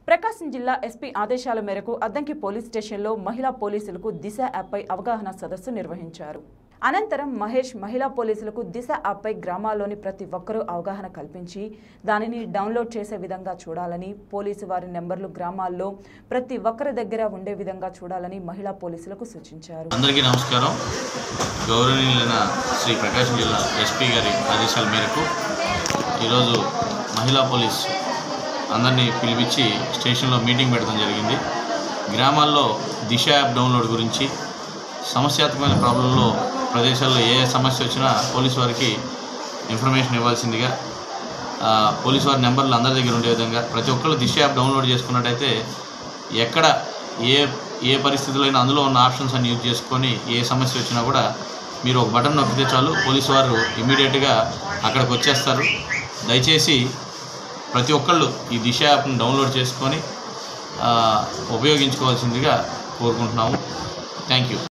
ప్రకాశం జిల్లా ఎస్పీ ఆదేశాల మేరకు అద్దంకి పోలీస్ స్టేషన్లో మహిళా పోలీసులకు దిశ యాప్పై అవగాహన సదస్సు నిర్వహించారు అనంతరం మహేష్ మహిళా పోలీసులకు దిశ యాప్పై గ్రామాల్లోని ప్రతి ఒక్కరూ అవగాహన కల్పించి దానిని డౌన్లోడ్ చేసే విధంగా చూడాలని పోలీసు వారి నెంబర్లు గ్రామాల్లో ప్రతి ఒక్కరి దగ్గర ఉండే విధంగా చూడాలని మహిళా పోలీసులకు సూచించారు అందరికీ నమస్కారం గౌరవనీయులైన శ్రీ ప్రకాశం జిల్లా ఎస్పీ గారి ఆదేశాల మేరకు ఈరోజు మహిళా పోలీస్ అందరినీ పిలిపించి స్టేషన్లో మీటింగ్ పెట్టడం జరిగింది గ్రామాల్లో దిశ యాప్ డౌన్లోడ్ గురించి సమస్యాత్మకమైన ప్రాబ్లంలో ప్రదేశాల్లో ఏ సమస్య వచ్చినా పోలీసు వారికి ఇన్ఫర్మేషన్ ఇవ్వాల్సిందిగా ఆ, పోలీసు వారి నెంబర్లు అందరి దగ్గర ఉండే విధంగా ప్రతి ఒక్కరు దిశ యాప్ డౌన్లోడ్ చేసుకున్నట్టయితే ఎక్కడ ఏ ఏ పరిస్థితుల్లో అయినా అందులో ఉన్న ఆప్షన్స్ అన్ని యూజ్ చేసుకొని ఏ సమస్య వచ్చినా కూడా మీరు ఒక బటన్ నొక్కితే చాలు పోలీసు వారు ఇమీడియట్గా అక్కడికి వచ్చేస్తారు దయచేసి ప్రతి ఒక్కళ్ళు ఈ దిశ యాప్ని డౌన్లోడ్ చేసుకొని ఆ, ఉపయోగించుకోవాల్సిందిగా కోరుకుంటున్నాము థ్యాంక్ యూ